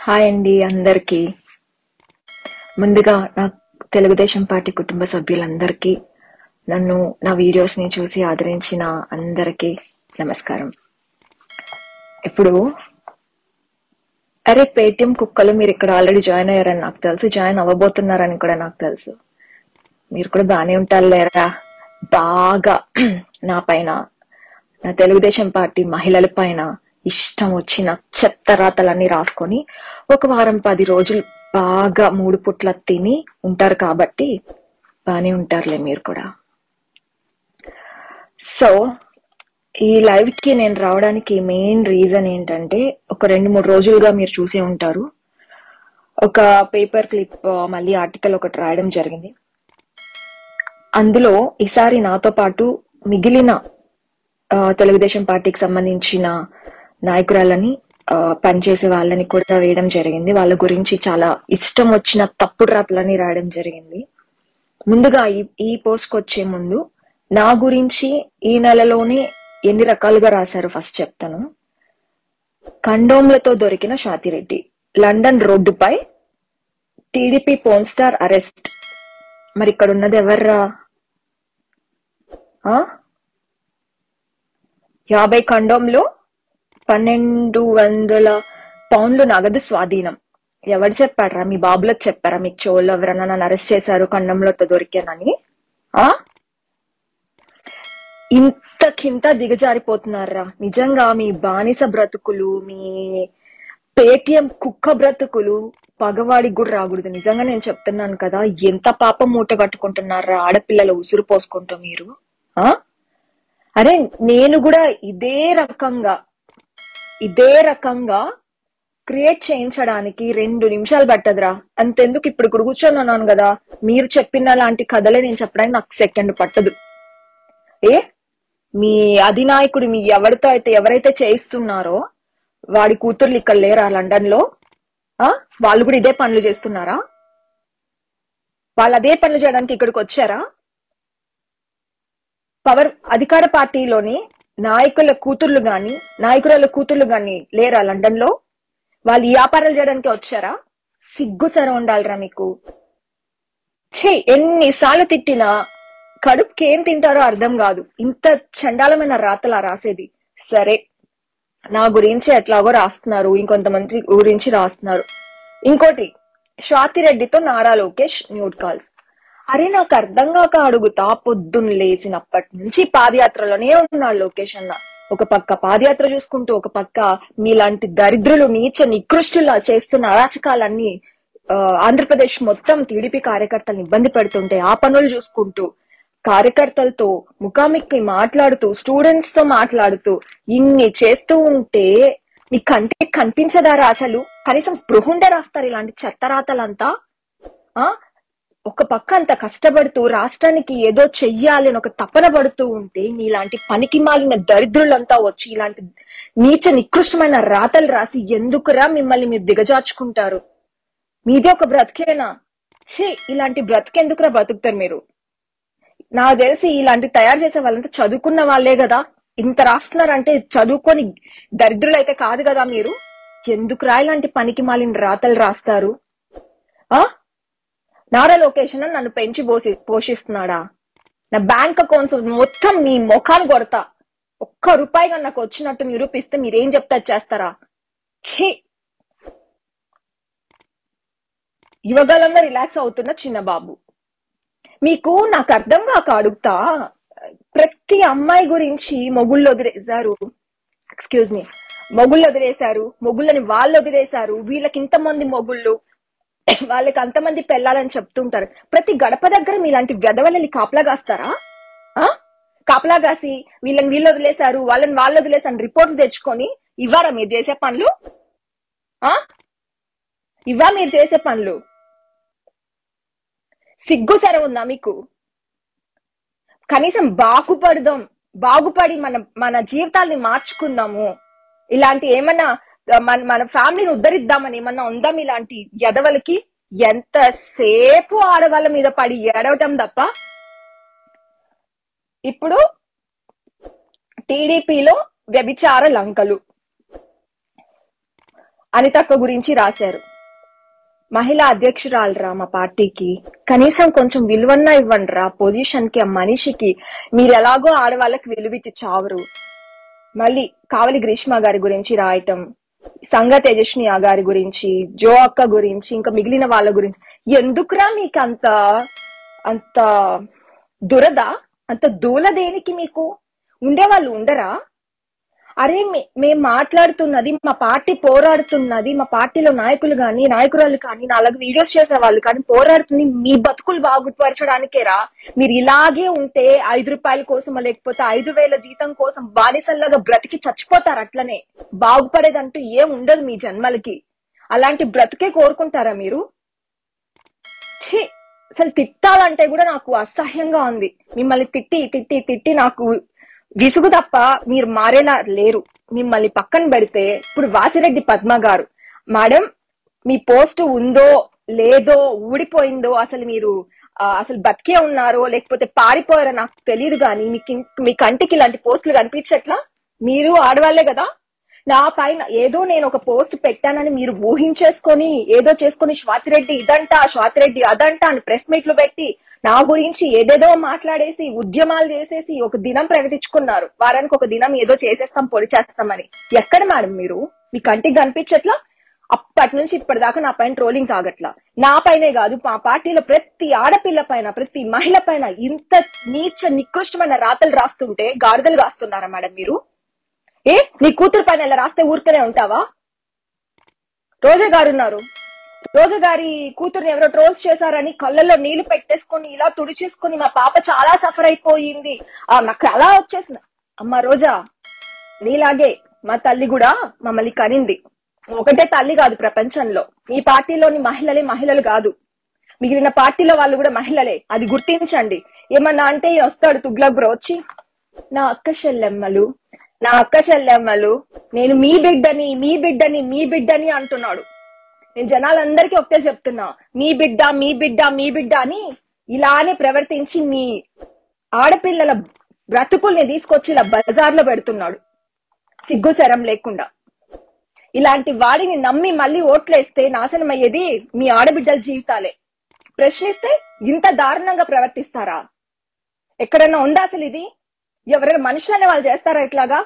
Hi అండి అందరికీ ముందుగా నా తెలుగుదేశం పార్టీ కుటుంబ సభ్యులందరికీ నన్ను నా వీడియోస్ ని చూసి ఆదరించిన అందరికీ నమస్కారం ఇప్పుడు అరే పేటిఎం కుక్కలు మీరు ఇక్కడ ఆల్రెడీ జాయిన్ అయ్యారని నాకు తెలుసు జాయిన్ అవ్వబోతున్నారని కూడా నాకు తెలుసు మీరు కూడా బాగానే ఉంటారు లేరా బాగా నా పైన నా తెలుగుదేశం పార్టీ మహిళల పైన ఇష్టం వచ్చిన చెత్త రాతలన్నీ రాసుకొని ఒక వారం పది రోజులు బాగా మూడు పుట్ల తిని ఉంటారు కాబట్టి బాగానే ఉంటారులే మీరు కూడా సో ఈ లైవ్ కి నేను రావడానికి మెయిన్ రీజన్ ఏంటంటే ఒక రెండు మూడు రోజులుగా మీరు చూసే ఉంటారు ఒక పేపర్ క్లిప్ మళ్ళీ ఆర్టికల్ ఒకటి రాయడం జరిగింది అందులో ఈసారి నాతో పాటు మిగిలిన ఆ, తెలుగుదేశం పార్టీకి సంబంధించిన నాయకురాలని ఆ, పనిచేసే వాళ్ళని కూడా వేయడం జరిగింది వాళ్ళ గురించి చాలా ఇష్టం వచ్చిన తప్పుడు రాతలని రాయడం జరిగింది ముందుగా ఈ ఈ పోస్ట్ వచ్చే ముందు నా గురించి ఈ నెలలోనే ఎన్ని రకాలుగా రాశారు ఫస్ట్ చెప్తాను కండోమ్లతో దొరికిన షాతిరెడ్డి లండన్ రోడ్డుపై టీడీపీ పోన్ స్టార్ అరెస్ట్ మరి ఇక్కడ ఉన్నది ఎవర్రా ఆ? యాభై ఖండంలో పన్నెండు వందల పౌండ్లు నగదు స్వాధీనం ఎవరు చెప్పారా మీ బాబులకు చెప్పారా మీకు చోళ్ళు ఎవరన్నా నన్ను అరెస్ట్ చేశారు ఖండంలో దొరికానని ఆ ఇంతకింత దిగజారిపోతున్నారా నిజంగా మీ బానిస బ్రతుకులు మీ పేటిఎం కుక్క బ్రతుకులు పగవాడికి కూడా రాకూడదు నిజంగా నేను చెప్తున్నాను కదా ఎంత పాపం మూట కట్టుకుంటున్నారా ఆడపిల్లలు ఉసురు పోసుకుంటూ మీరు ఆ అరే నేను కూడా ఇదే రకంగా ఇదే రకంగా క్రియేట్ చేయించడానికి రెండు నిమిషాలు పట్టదురా అంతెందుకు ఇప్పుడు ఇక్కడ కూర్చొని ఉన్నాను కదా మీరు చెప్పిన లాంటి కథలే నేను చెప్పడానికి నాకు సెకండ్ పట్టదు ఏ మీ అధినాయకుడు మీ ఎవరితో అయితే ఎవరైతే చేయిస్తున్నారో వాడి కూతుర్లు ఇక్కడ లేరా లండన్ లో ఆ వాళ్ళు కూడా ఇదే పనులు చేస్తున్నారా వాళ్ళు అదే పనులు చేయడానికి ఇక్కడికి వచ్చారా పవర్ అధికార పార్టీలోని నాయకుల కూతుర్లు గాని నాయకురాల కూతుర్లు గాని లేరా లండన్ లో వాళ్ళు ఈ వ్యాపారాలు చేయడానికి వచ్చారా సిగ్గు సర ఉండాలిరా మీకు ఛే ఎన్నిసార్లు తిట్టినా కడుపుకి ఏం తింటారో అర్థం కాదు ఇంత చండాలమైన రాతలా రాసేది సరే నా గురించి ఎట్లాగో రాస్తున్నారు ఇంకొంతమంది గురించి రాస్తున్నారు ఇంకోటి స్వాతిరెడ్డితో నారా లోకేష్ న్యూడ్ కాల్స్ అరే నాకు అర్థం కాక అడుగుతా పొద్దున్న లేచినప్పటి నుంచి పాదయాత్రలోనే ఉన్నాడు లోకేష్ అన్న ఒక పక్క పాదయాత్ర చూసుకుంటూ ఒక పక్క మీలాంటి దరిద్రులు నీచ నికృష్టులా చేస్తున్న అరాచకాలన్నీ ఆ, ఆంధ్రప్రదేశ్ మొత్తం టీడీపీ కార్యకర్తలను ఇబ్బంది పెడుతుంటే ఆ పనులు చూసుకుంటూ కార్యకర్తలతో ముఖాముఖి మాట్లాడుతూ స్టూడెంట్స్ తో మాట్లాడుతూ ఇన్ని చేస్తూ ఉంటే మీ కంటికి కనిపించదారా అసలు కనీసం స్పృహ ఉండే రాస్తారు ఇలాంటి చెత్తరాతలంతా ఆ ఒక పక్క అంత కష్టపడుతూ రాష్ట్రానికి ఏదో చెయ్యాలి అని ఒక తపన పడుతూ ఉంటే నీలాంటి పనికి మాలిన దరిద్రులంతా వచ్చి ఇలాంటి నీచ నికృష్టమైన రాతలు రాసి ఎందుకురా మిమ్మల్ని మీరు దిగజార్చుకుంటారు మీదే ఒక బ్రతికేనా ఛీ ఇలాంటి బ్రతికెందుకురా బ్రతుకుతారు మీరు నాకు తెలిసి ఇలాంటి తయారు చేసే వాళ్ళంతా చదువుకున్న వాళ్ళే కదా ఇంత రాస్తున్నారంటే చదువుకొని దరిద్రులు అయితే కాదు కదా మీరు ఎందుకురా ఇలాంటి పనికి మాలిన రాతలు రాస్తారు ఆ నారా లొకేషన్ నన్ను పెంచి పోసి పోషిస్తున్నాడా నా బ్యాంక్ అకౌంట్స్ మొత్తం మీ ముఖాన్ని కొడతా ఒక్క రూపాయి కానీ నాకు వచ్చినట్టు నిరూపిస్తే మీరేం చెప్తే అది చేస్తారా ఛీ యువగలంలో రిలాక్స్ అవుతున్న చిన్న బాబు మీకు నాకు అర్థం కాక అడుగుతా ప్రతి అమ్మాయి గురించి మొగుళ్ళు వదిలేశారు ఎక్స్క్యూజ్ మీ మొగుళ్ళు వదిలేశారు మొగుళ్ళని వాళ్ళు వదిలేశారు వీళ్ళకి ఇంతమంది మొగుళ్ళు వాళ్ళకి అంతమంది పెళ్ళాలని చెప్తుంటారు ప్రతి గడప దగ్గర మీలాంటి వెధవలని కాపలా కాస్తారా ఆ కాపలా కాసి వీళ్ళని వీళ్ళు వదిలేశారు వాళ్ళని వాళ్ళు వదిలేసారు రిపోర్ట్లు తెచ్చుకొని ఇవ్వరా మీరు చేసే పనులు ఆ ఇవ్వా మీరు చేసే పనులు సిగ్గు సర ఉందా మీకు కనీసం బాగుపడదాం బాగుపడి మన మన జీవితాల్ని మార్చుకుందాము ఇలాంటి ఏమన్నా మన మన ఫ్యామిలీని ఉద్ధరిద్దామని ఏమన్నా ఉందాం ఇలాంటి ఎదవలకి ఎంతసేపు ఆడవాళ్ళ మీద పడి ఏడవటం తప్ప ఇప్పుడు టీడీపీలో వ్యభిచార లంకలు అనితక్క గురించి రాశారు మహిళా అధ్యక్షురాలరా మా పార్టీకి కనీసం కొంచెం విలువన్నా ఇవ్వండి రా పొజిషన్ కి ఆ మనిషికి మీరు ఎలాగో ఆడవాళ్ళకి విలువిచ్చి చావరు మళ్ళీ కావలి గ్రీష్మ గారి గురించి రాయటం సంగ తేజస్ని ఆ గారి గురించి జో అక్క గురించి ఇంకా మిగిలిన వాళ్ళ గురించి ఎందుకురా మీకు అంత అంత దురద అంత దూల దేనికి మీకు ఉండేవాళ్ళు ఉండరా అరే మే- మేం మాట్లాడుతున్నది మా పార్టీ పోరాడుతున్నది మా పార్టీలో నాయకులు కానీ నాయకురాలు కానీ నాలుగు వీడియోస్ చేసే వాళ్ళు కానీ పోరాడుతుంది మీ బతుకులు బాగుపరచడానికేరా మీరు ఇలాగే ఉంటే ఐదు రూపాయల కోసం లేకపోతే ఐదు వేల జీతం కోసం బానిసల్లాగా బ్రతికి చచ్చిపోతారు అట్లనే బాగుపడేదంటూ ఏం ఉండదు మీ జన్మలకి అలాంటి బ్రతుకే కోరుకుంటారా మీరు ఛీ అసలు తిట్టాలంటే కూడా నాకు అసహ్యంగా ఉంది మిమ్మల్ని తిట్టి తిట్టి తిట్టి నాకు విసుగు తప్ప మీరు మారేలా లేరు మిమ్మల్ని పక్కన పెడితే ఇప్పుడు వాసిరెడ్డి పద్మ గారు మేడం మీ పోస్ట్ ఉందో లేదో ఊడిపోయిందో అసలు మీరు ఆ, అసలు బతికే ఉన్నారో లేకపోతే పారిపోయారో నాకు తెలియదు కానీ మీకు ఇం- మీ కంటికి ఇలాంటి పోస్టులు కనిపించట్లా మీరు ఆడవాళ్లే కదా నా పైన ఏదో నేను ఒక పోస్ట్ పెట్టానని మీరు ఊహించేసుకొని ఏదో చేసుకొని స్వాతిరెడ్డి ఇదంట స్వాతిరెడ్డి అదంట అని ప్రెస్ మీట్లు పెట్టి నా గురించి ఏదేదో మాట్లాడేసి ఉద్యమాలు చేసేసి ఒక దినం ప్రకటించుకున్నారు వారానికి ఒక దినం ఏదో చేసేస్తాం పొడి చేస్తామని ఎక్కడ మేడం మీరు మీ కంటికి కనిపించట్లా అప్పటి నుంచి ఇప్పటిదాకా నా పైన ట్రోలింగ్ సాగట్లా నా పైనే కాదు మా పార్టీలో ప్రతి ఆడపిల్ల పైన ప్రతి మహిళ పైన ఇంత నీచ నికృష్టమైన రాతలు రాస్తుంటే గాడిదలు రాస్తున్నారా మేడం మీరు ఏ నీ కూతురు పైన ఇలా రాస్తే ఊరికనే ఉంటావా రోజా గారు ఉన్నారు రోజా గారి కూతుర్ని ఎవరో ట్రోల్స్ చేశారని కళ్ళల్లో నీళ్లు పెట్టేసుకొని ఇలా తుడిచేసుకొని మా పాప చాలా సఫర్ అయిపోయింది ఆ నాకు అలా వచ్చేసింది అమ్మ రోజా నీలాగే మా తల్లి కూడా మమ్మల్ని కనింది ఒకటే తల్లి కాదు ప్రపంచంలో మీ పార్టీలోని మహిళలే మహిళలు కాదు మిగిలిన పార్టీలో వాళ్ళు కూడా మహిళలే అది గుర్తించండి ఏమన్నా అంటే ఈయన వస్తాడు తుగ్లక్ బ్రో వచ్చి నా అక్క చెల్లెమ్మలు నా అక్క చెల్లెమ్మలు నేను మీ బిడ్డని మీ బిడ్డని మీ బిడ్డని అంటున్నాడు నేను జనాలందరికీ ఒకటే చెప్తున్నా మీ బిడ్డ మీ బిడ్డ మీ బిడ్డ అని ఇలానే ప్రవర్తించి మీ ఆడపిల్లల బ్రతుకుల్ని తీసుకొచ్చి ఇలా బజార్లో పెడుతున్నాడు సిగ్గు శరం లేకుండా ఇలాంటి వాడిని నమ్మి మళ్ళీ ఓట్లేస్తే నాశనం అయ్యేది మీ ఆడబిడ్డల జీవితాలే ప్రశ్నిస్తే ఇంత దారుణంగా ప్రవర్తిస్తారా ఎక్కడైనా ఉందా అసలు ఇది ఎవరైనా మనుషులనే వాళ్ళు చేస్తారా ఇట్లాగా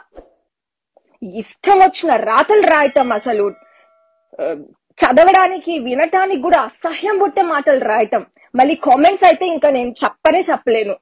ఇష్టం వచ్చిన రాతలు రాయటం అసలు ఆ, చదవడానికి వినటానికి కూడా అసహ్యం పుట్టే మాటలు రాయటం మళ్ళీ కామెంట్స్ అయితే ఇంకా నేను చెప్పనే చెప్పలేను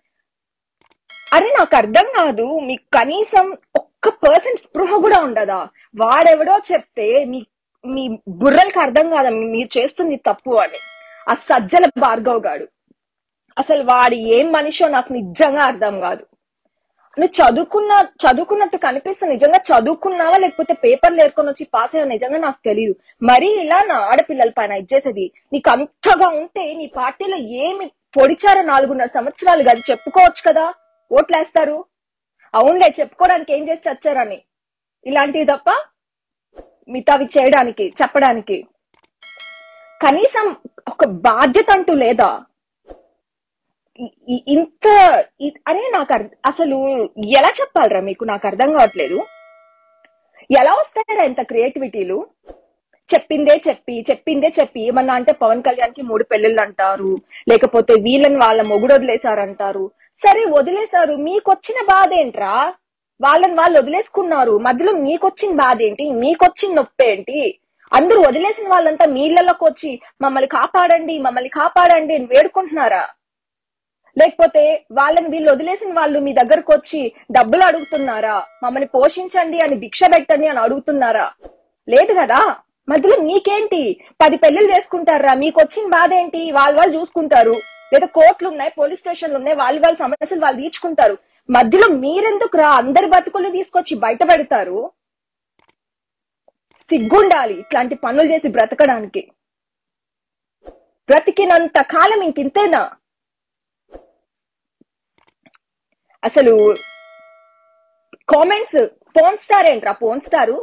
అరే నాకు అర్థం కాదు మీకు కనీసం ఒక్క పర్సెంట్ స్పృహ కూడా ఉండదా వాడెవడో చెప్తే మీ మీ బుర్రలకు అర్థం కాదా మీ- మీరు చేస్తుంది తప్పు అని ఆ సజ్జల భార్గవ్ గాడు అసలు వాడు ఏం మనిషో నాకు నిజంగా అర్థం కాదు నువ్వు చదువుకున్న చదువుకున్నట్టు కనిపిస్తే నిజంగా చదువుకున్నావా లేకపోతే పేపర్లు ఏర్కొని వచ్చి పాస్ అయ్యా నిజంగా నాకు తెలియదు మరీ ఇలా నా ఆడపిల్లల పైన ఇచ్చేసేది నీకు అంతగా ఉంటే నీ పార్టీలో ఏమి పొడిచారో నాలుగున్నర సంవత్సరాలు అది చెప్పుకోవచ్చు కదా ఓట్లేస్తారు అవునులే చెప్పుకోవడానికి ఏం చేసి చచ్చారని ఇలాంటివి తప్ప మిగతావి చేయడానికి చెప్పడానికి కనీసం ఒక బాధ్యత అంటూ లేదా ఇ- ఇ- ఇంత ఇ- అరే నాకు అర్థ- అసలు ఎలా చెప్పాలరా మీకు నాకు అర్థం కావట్లేదు ఎలా వస్తాయరా ఇంత క్రియేటివిటీలు చెప్పిందే చెప్పి చెప్పిందే చెప్పి ఏమన్నా అంటే పవన్ కళ్యాణ్ కి మూడు పెళ్లిళ్ళు అంటారు లేకపోతే వీళ్ళని వాళ్ళ మొగుడు వదిలేశారంటారు సరే వదిలేశారు మీకొచ్చిన బాధ ఏంట్రా వాళ్ళని వాళ్ళు వదిలేసుకున్నారు మధ్యలో మీకొచ్చిన బాధ ఏంటి మీకొచ్చిన నొప్పి ఏంటి అందరూ వదిలేసిన వాళ్ళంతా నీళ్ళలోకి వచ్చి మమ్మల్ని కాపాడండి మమ్మల్ని కాపాడండి అని వేడుకుంటున్నారా లేకపోతే వాళ్ళని వీళ్ళు వదిలేసిన వాళ్ళు మీ దగ్గరకు వచ్చి డబ్బులు అడుగుతున్నారా మమ్మల్ని పోషించండి అని భిక్ష పెట్టండి అని అడుగుతున్నారా లేదు కదా మధ్యలో మీకేంటి పది పెళ్లిళ్ళు చేసుకుంటారా మీకు వచ్చిన బాధ ఏంటి వాళ్ళు వాళ్ళు చూసుకుంటారు లేదా కోర్టులు ఉన్నాయి పోలీస్ స్టేషన్లు ఉన్నాయి వాళ్ళు వాళ్ళ సమస్యలు వాళ్ళు తీర్చుకుంటారు మధ్యలో మీరెందుకు రా అందరి బతుకులు తీసుకొచ్చి బయట పెడతారు సిగ్గుండాలి ఇట్లాంటి పనులు చేసి బ్రతకడానికి బ్రతికినంత కాలం ఇంకింతేనా అసలు కామెంట్స్ పోన్ స్టార్ ఏంట్రా పోన్ స్టారు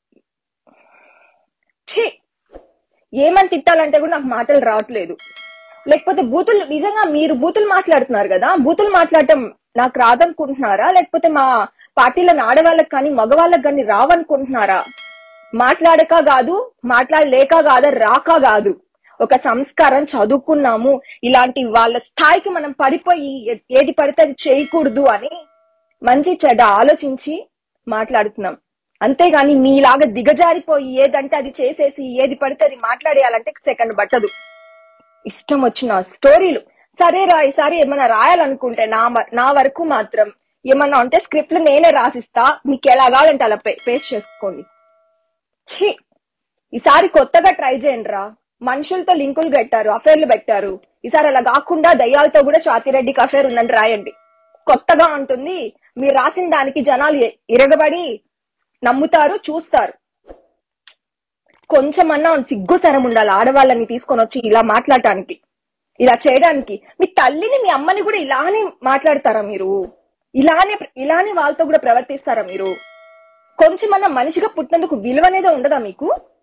ఛీ ఏమని తిట్టాలంటే కూడా నాకు మాటలు రావట్లేదు లేకపోతే బూతులు నిజంగా మీరు బూతులు మాట్లాడుతున్నారు కదా బూతులు మాట్లాడటం నాకు రాదనుకుంటున్నారా లేకపోతే మా పార్టీలో ఆడవాళ్ళకి కానీ మగవాళ్ళకి కానీ రావనుకుంటున్నారా మాట్లాడక కాదు మాట్లాడలేక కాదు రాక కాదు ఒక సంస్కారం చదువుకున్నాము ఇలాంటి వాళ్ళ స్థాయికి మనం పడిపోయి ఏ- ఏది పడితే అది చేయకూడదు అని మంచి చెడ్డ ఆలోచించి మాట్లాడుతున్నాం అంతేగాని మీలాగా దిగజారిపోయి ఏదంటే అది చేసేసి ఏది పడితే అది మాట్లాడేయాలంటే సెకండ్ పట్టదు ఇష్టం వచ్చిన స్టోరీలు సరే రా ఈసారి ఏమైనా రాయాలనుకుంటే నా వ- నా వరకు మాత్రం ఏమన్నా ఉంటే స్క్రిప్ట్లు నేనే రాసిస్తా మీకు ఎలా కావాలంటే అలా పేస్ట్ చేసుకోండి ఛీ ఈసారి కొత్తగా ట్రై చేయండి రా మనుషులతో లింకులు పెట్టారు అఫేర్లు పెట్టారు ఈసారి అలా కాకుండా దయ్యాలతో కూడా స్వాతిరెడ్డికి అఫేర్ ఉందని రాయండి కొత్తగా ఉంటుంది మీరు రాసిన దానికి జనాలు ఎ- ఇరగబడి నమ్ముతారు చూస్తారు కొంచెమన్నా సిగ్గు సరం ఉండాలి ఆడవాళ్ళని తీసుకొని వచ్చి ఇలా మాట్లాడటానికి ఇలా చేయడానికి మీ తల్లిని మీ అమ్మని కూడా ఇలానే మాట్లాడతారా మీరు ఇలానే ఇలానే వాళ్ళతో కూడా ప్రవర్తిస్తారా మీరు కొంచెమన్నా మనిషిగా పుట్టినందుకు విలువ అనేది ఉండదా మీకు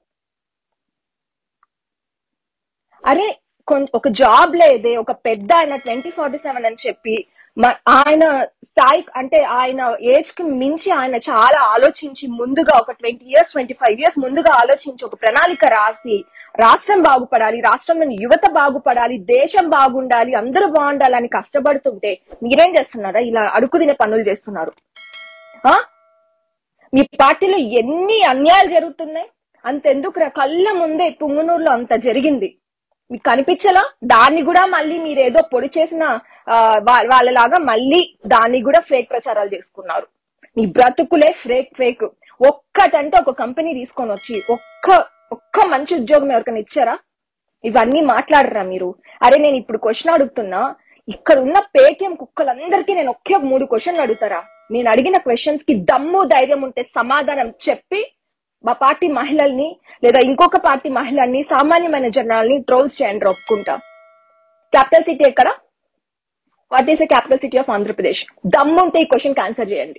అరే కొం- ఒక జాబ్ లేదే ఒక పెద్ద ఆయన ట్వంటీ ఫార్టీ సెవెన్ అని చెప్పి మ- ఆయన స్థాయి అంటే ఆయన ఏజ్ కి మించి ఆయన చాలా ఆలోచించి ముందుగా ఒక twenty years twenty five years ముందుగా ఆలోచించి ఒక ప్రణాళిక రాసి రాష్ట్రం బాగుపడాలి రాష్ట్రంలోని యువత బాగుపడాలి దేశం బాగుండాలి అందరూ బాగుండాలని కష్టపడుతుంటే మీరేం చేస్తున్నారా ఇలా అడుగు తినే పనులు చేస్తున్నారు ఆ మీ పార్టీలో ఎన్ని అన్యాయాలు జరుగుతున్నాయి అంతెందుకు రా కళ్ళ ముందే పుంగునూరులో అంత జరిగింది మీకు కనిపించలా దాన్ని కూడా మళ్ళీ మీరు ఏదో పొడి చేసిన ఆ, వా- వాళ్ళలాగా మళ్ళీ దాన్ని కూడా ఫేక్ ప్రచారాలు చేసుకున్నారు మీ బ్రతుకులే ఫేక్ ఫేక్ ఒక్కటంటే ఒక కంపెనీ తీసుకొని వచ్చి ఒక్క ఒక్క మంచి ఉద్యోగం ఎవరికైనా ఇచ్చారా ఇవన్నీ మాట్లాడరా మీరు అరే నేను ఇప్పుడు క్వశ్చన్ అడుగుతున్నా ఇక్కడ ఉన్న పేటిఎం కుక్కలందరికీ నేను ఒకే మూడు క్వశ్చన్లు అడుగుతారా నేను అడిగిన క్వశ్చన్స్ కి దమ్ము ధైర్యం ఉంటే సమాధానం చెప్పి మా పార్టీ మహిళల్ని లేదా ఇంకొక పార్టీ మహిళల్ని సామాన్యమైన జనాల్ని ట్రోల్స్ చేయండి ఒప్పుకుంటా క్యాపిటల్ సిటీ ఎక్కడ what is the capital city of Andhra Pradesh దమ్ము ఉంటే ఈ క్వశ్చన్ ఆన్సర్ చేయండి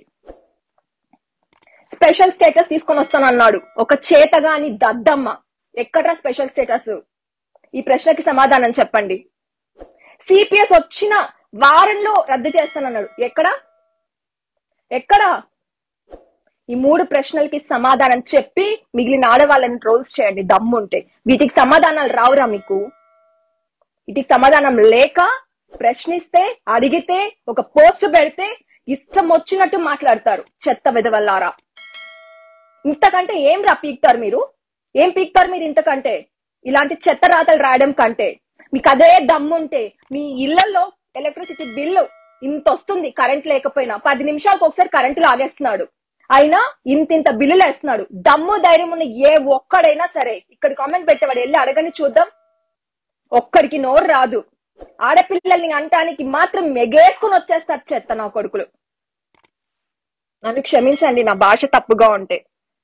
స్పెషల్ స్టేటస్ తీసుకొని వస్తానన్నాడు ఒక చేతగాని దద్దమ్మ ఎక్కడ్రా స్పెషల్ స్టేటస్ ఈ ప్రశ్నకి సమాధానం చెప్పండి సిపిఎస్ వచ్చిన వారంలో రద్దు చేస్తానన్నాడు ఎక్కడ ఎక్కడ ఈ మూడు ప్రశ్నలకి సమాధానం చెప్పి మిగిలిన ఆడవాళ్ళని ట్రోల్స్ చేయండి దమ్ముంటే వీటికి సమాధానాలు రావురా మీకు వీటికి సమాధానం లేక ప్రశ్నిస్తే అడిగితే ఒక పోస్ట్ పెడితే ఇష్టం వచ్చినట్టు మాట్లాడతారు చెత్త విధవల్లారా ఇంతకంటే ఏం రా పీక్తారు మీరు ఏం పీక్తారు మీరు ఇంతకంటే ఇలాంటి చెత్త రాతలు రాయడం కంటే మీకు అదే దమ్ముంటే మీ ఇళ్లలో ఎలక్ట్రిసిటీ బిల్లు ఇంత వస్తుంది కరెంట్ లేకపోయినా పది నిమిషాలకు ఒకసారి కరెంట్ లాగేస్తున్నాడు అయినా ఇంత ఇంత బిల్లులు వేస్తున్నాడు దమ్ము ధైర్యం ఉన్న ఏ ఒక్కడైనా సరే ఇక్కడ కామెంట్ పెట్టేవాడు వెళ్ళి అడగని చూద్దాం ఒక్కడికి నోరు రాదు ఆడపిల్లల్ని అంటానికి మాత్రం మెగేసుకుని వచ్చేస్తారు చెత్త నా కొడుకులు నన్ను క్షమించండి నా భాష తప్పుగా ఉంటే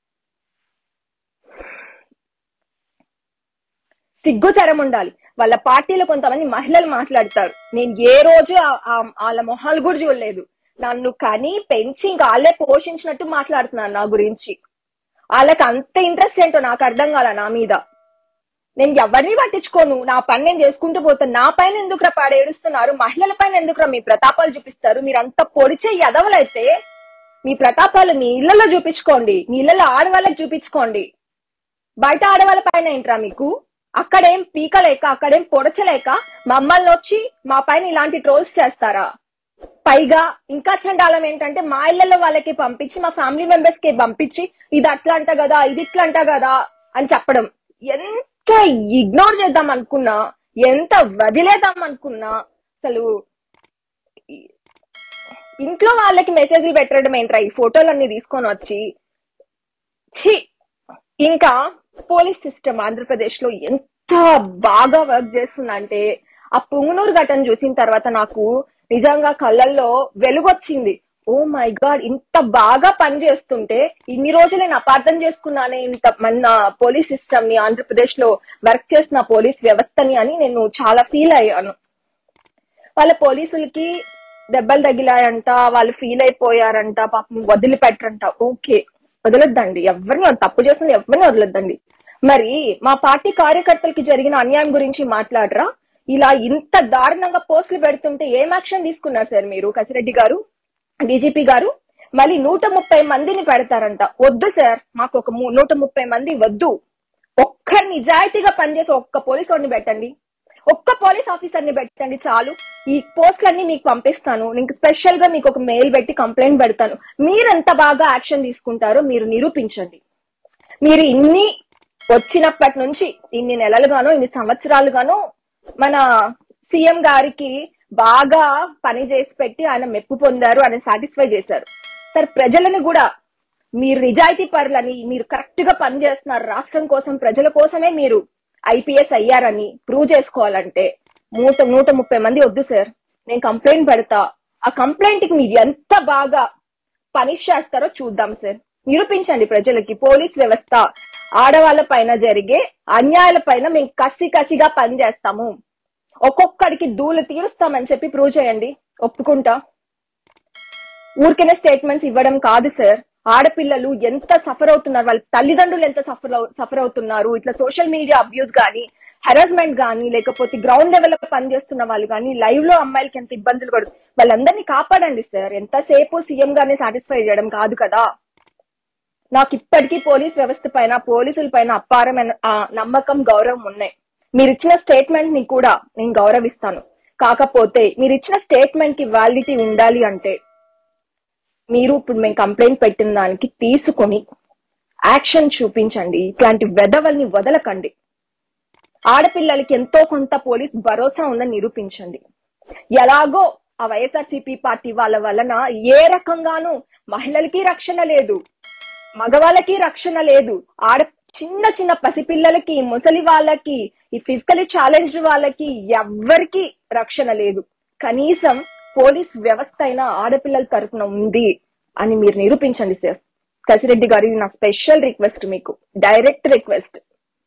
సిగ్గుచరం ఉండాలి వాళ్ళ పార్టీలో కొంతమంది మహిళలు మాట్లాడతారు నేను ఏ రోజు ఆ- ఆ- వాళ్ళ మొహాలు కూడా చూడలేదు నన్ను కని పెంచి ఇంకా వాళ్ళే పోషించినట్టు మాట్లాడుతున్నారు నా గురించి వాళ్ళకి అంత ఇంట్రెస్ట్ ఏంటో నాకు అర్థం కాల నా మీద నేను ఎవరిని పట్టించుకోను నా పని నేను చేసుకుంటూ పోతాను నా పైన ఎందుకురా పాడేడుస్తున్నారు మహిళల పైన ఎందుకురా మీ ప్రతాపాలు చూపిస్తారు మీరు అంత పొడిచే ఎదవలైతే మీ ప్రతాపాలు మీ ఇళ్లలో చూపించుకోండి మీ ఇళ్లలో ఆడవాళ్ళకి చూపించుకోండి బయట ఆడవాళ్ళ పైన ఏంట్రా మీకు అక్కడేం పీకలేక అక్కడేం పొడచలేక మమ్మల్ని వచ్చి మా పైన ఇలాంటి ట్రోల్స్ చేస్తారా పైగా ఇంకా చండాలం ఏంటంటే మా ఇళ్లలో వాళ్ళకి పంపించి మా ఫ్యామిలీ మెంబర్స్ కి పంపించి ఇది అట్లా అంట కదా ఇది ఇట్లా అంట కదా అని చెప్పడం ఎంత ఇగ్నోర్ చేద్దాం అనుకున్నా ఎంత వదిలేద్దాం అనుకున్నా అసలు ఈ- ఇంట్లో వాళ్ళకి మెసేజ్లు పెట్టడం ఏంట్రా ఈ ఫోటోలన్నీ తీసుకొని వచ్చి ఛీ ఇంకా పోలీస్ సిస్టమ్ ఆంధ్రప్రదేశ్ లో ఎంత బాగా వర్క్ చేస్తుందంటే ఆ పుంగనూరు ఘటన చూసిన తర్వాత నాకు నిజంగా కళ్ళల్లో వెలుగొచ్చింది ఓ మై గాడ్ ఇంత బాగా పనిచేస్తుంటే ఇన్ని రోజులు నేను అపార్థం చేసుకున్నానే ఇంత మన పోలీస్ సిస్టమ్ ని ఆంధ్రప్రదేశ్ లో వర్క్ చేసిన పోలీస్ వ్యవస్థని అని నేను చాలా ఫీల్ అయ్యాను వాళ్ళ పోలీసులకి దెబ్బలు తగిలాయంట వాళ్ళు ఫీల్ అయిపోయారంట పాపం వదిలిపెట్టరంట ఓకే వదలొద్దండి ఎవరిని తప్పు చేస్తుంది ఎవరిని వదలొద్దండి మరి మా పార్టీ కార్యకర్తలకి జరిగిన అన్యాయం గురించి మాట్లాడరా ఇలా ఇంత దారుణంగా పోస్టులు పెడుతుంటే ఏం యాక్షన్ తీసుకున్నారు సార్ మీరు కసిరెడ్డి గారు డీజీపీ గారు మళ్ళీ నూట ముప్పై మందిని పెడతారంట వద్దు సార్ మాకు ఒక ము- నూట ముప్పై మంది వద్దు ఒక్క నిజాయితీగా పనిచేసే ఒక్క పోలీస్ వాడిని పెట్టండి ఒక్క పోలీస్ ఆఫీసర్ ని పెట్టండి చాలు ఈ పోస్టులన్నీ మీకు పంపిస్తాను నేను స్పెషల్ గా మీకు ఒక మెయిల్ పెట్టి కంప్లైంట్ పెడతాను మీరు ఎంత బాగా యాక్షన్ తీసుకుంటారో మీరు నిరూపించండి మీరు ఇన్ని వచ్చినప్పటి నుంచి ఇన్ని నెలలుగానో ఇన్ని సంవత్సరాలుగానో మన సీఎం గారికి బాగా పని చేసి పెట్టి ఆయన మెప్పు పొందారు ఆయన సాటిస్ఫై చేశారు సరే ప్రజలను కూడా మీరు నిజాయితీ పరులని మీరు కరెక్ట్ గా పని చేస్తున్నారు రాష్ట్రం కోసం ప్రజల కోసమే మీరు ఐపీఎస్ అయ్యారని ప్రూవ్ చేసుకోవాలంటే నూట నూట ముప్పై మంది వద్దు సార్ నేను కంప్లైంట్ పెడతా ఆ కంప్లైంట్ కి మీరు ఎంత బాగా పనిష్ చేస్తారో చూద్దాం సార్ నిరూపించండి ప్రజలకి పోలీస్ వ్యవస్థ ఆడవాళ్ళ పైన జరిగే అన్యాయాల పైన మేము కసి కసిగా పనిచేస్తాము ఒక్కొక్కడికి దూలు తీరుస్తామని చెప్పి ప్రూవ్ చేయండి ఒప్పుకుంటా ఊరికనే స్టేట్మెంట్స్ ఇవ్వడం కాదు సార్ ఆడపిల్లలు ఎంత సఫర్ అవుతున్నారు వాళ్ళ తల్లిదండ్రులు ఎంత సఫర్ సఫర్ అవుతున్నారు ఇట్లా సోషల్ మీడియా అబ్యూస్ గానీ హెరాస్మెంట్ గానీ లేకపోతే గ్రౌండ్ లెవెల్ లో పనిచేస్తున్న వాళ్ళు కానీ లైవ్ లో అమ్మాయిలకి ఎంత ఇబ్బందులు పడు వాళ్ళందరినీ కాపాడండి సార్ ఎంతసేపు సీఎం గారిని సాటిస్ఫై చేయడం కాదు కదా నాకు ఇప్పటికీ పోలీస్ వ్యవస్థ పైన పోలీసుల పైన అపారమైన ఆ, నమ్మకం గౌరవం ఉన్నాయి మీరు ఇచ్చిన స్టేట్మెంట్ ని కూడా నేను గౌరవిస్తాను కాకపోతే మీరు ఇచ్చిన స్టేట్మెంట్ కి వ్యాలిడిటీ ఉండాలి అంటే మీరు ఇప్పుడు మేము కంప్లైంట్ పెట్టిన దానికి తీసుకొని యాక్షన్ చూపించండి ఇట్లాంటి వెధవల్ని వదలకండి ఆడపిల్లలకి ఎంతో కొంత పోలీస్ భరోసా ఉందని నిరూపించండి ఎలాగో ఆ వైఎస్ఆర్సీపీ పార్టీ వాళ్ళ వలన ఏ రకంగానూ మహిళలకి రక్షణ లేదు మగవాళ్ళకి రక్షణ లేదు ఆడ చిన్న చిన్న పసిపిల్లలకి ముసలి వాళ్ళకి ఈ ఫిజికలీ ఛాలెంజ్ వాళ్ళకి ఎవ్వరికి రక్షణ లేదు కనీసం పోలీస్ వ్యవస్థ అయినా ఆడపిల్లల తరపున ఉంది అని మీరు నిరూపించండి సార్ కసిరెడ్డి గారి ఇది నా స్పెషల్ రిక్వెస్ట్ మీకు డైరెక్ట్ రిక్వెస్ట్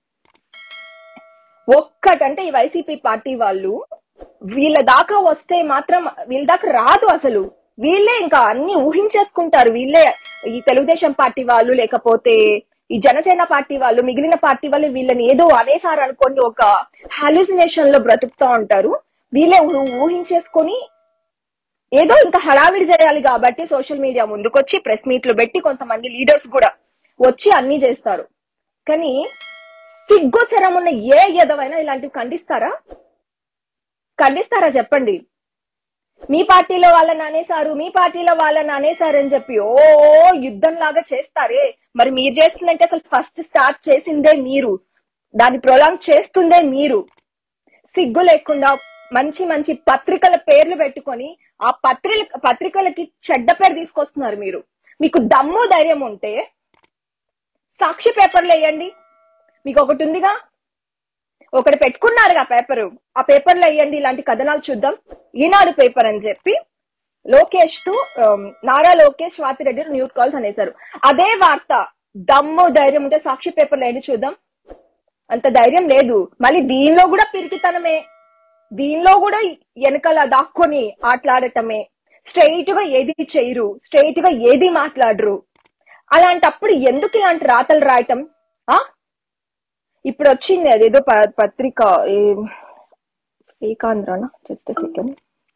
ఒక్కటంటే ఈ వైసీపీ పార్టీ వాళ్ళు వీళ్ళ దాకా వస్తే మాత్రం వీళ్ళ దాకా రాదు అసలు వీళ్ళే ఇంకా అన్ని ఊహించేసుకుంటారు వీళ్ళే ఈ తెలుగుదేశం పార్టీ వాళ్ళు లేకపోతే ఈ జనసేన పార్టీ వాళ్ళు మిగిలిన పార్టీ వాళ్ళు వీళ్ళని ఏదో అనేసారు అనుకొని ఒక హాలుసినేషన్ లో బ్రతుకుతా ఉంటారు వీళ్ళే ఊ- ఊహించేసుకొని ఏదో ఇంకా హడావిడి చేయాలి కాబట్టి సోషల్ మీడియా ముందుకొచ్చి ప్రెస్ మీట్లు పెట్టి కొంతమంది లీడర్స్ కూడా వచ్చి అన్ని చేస్తారు కానీ సిగ్గుచరం ఉన్న ఏ ఎదవైనా ఇలాంటివి ఖండిస్తారా ఖండిస్తారా చెప్పండి మీ పార్టీలో వాళ్ళని అనేసారు మీ పార్టీలో వాళ్ళని అనేసారు అని చెప్పి ఓ యుద్ధం లాగా చేస్తారే మరి మీరు చేస్తుందంటే అసలు ఫస్ట్ స్టార్ట్ చేసిందే మీరు దాన్ని ప్రొలాంగ్ చేస్తుందే మీరు సిగ్గు లేకుండా మంచి మంచి పత్రికల పేర్లు పెట్టుకొని ఆ పత్రిక పత్రికలకి చెడ్డ పేరు తీసుకొస్తున్నారు మీరు మీకు దమ్ము ధైర్యం ఉంటే సాక్షి పేపర్లు వేయండి మీకు ఒకటి ఉందిగా ఒకటి పెట్టుకున్నారుగా పేపరు ఆ పేపర్లో వేయండి ఇలాంటి కథనాలు చూద్దాం ఈనాడు పేపర్ అని చెప్పి Lokesh to am, Nara Lokesh Swathi Reddy న్యూట్ calls అనేసారు అదే వార్త దమ్ము ధైర్యం ఉంటే సాక్షి పేపర్లో వేయండి చూద్దాం అంత ధైర్యం లేదు మళ్ళీ దీనిలో కూడా పిరికితనమే దీనిలో కూడా వెనకాల దాక్కొని ఆటలాడటమే స్ట్రైట్ గా ఏది చేయరు స్ట్రైట్ గా ఏది మాట్లాడరు అలాంటప్పుడు ఎందుకు ఇలాంటి రాతలు రాయటం ఆ ఇప్పుడు వచ్చింది అదేదో ప- పత్రిక ఏ- ఏకాంధ్రనా just second